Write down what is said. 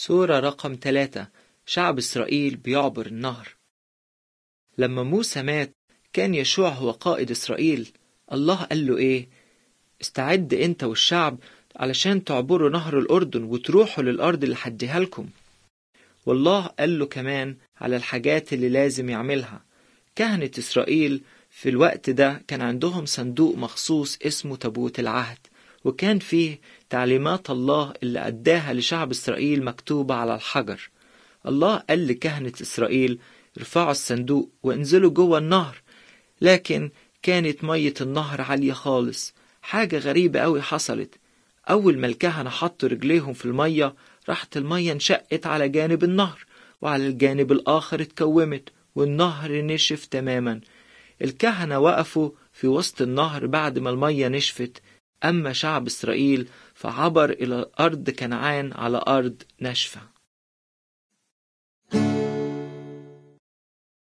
سورة رقم ثلاثة شعب إسرائيل بيعبر النهر لما موسى مات كان يشوع هو قائد إسرائيل الله قال له إيه استعد أنت والشعب علشان تعبروا نهر الأردن وتروحوا للأرض اللي حديها لكم والله قال له كمان على الحاجات اللي لازم يعملها كهنة إسرائيل في الوقت ده كان عندهم صندوق مخصوص اسمه تابوت العهد وكان فيه تعليمات الله اللي أداها لشعب إسرائيل مكتوبة على الحجر الله قال لكهنة إسرائيل ارفعوا الصندوق وانزلوا جوه النهر لكن كانت مية النهر عالية خالص حاجة غريبة أوي حصلت أول ما الكهنة حطوا رجليهم في المية راحت المية انشقت على جانب النهر وعلى الجانب الآخر اتكومت والنهر نشف تماما الكهنة وقفوا في وسط النهر بعد ما المية نشفت أما شعب إسرائيل فعبر إلى أرض كنعان على أرض ناشفة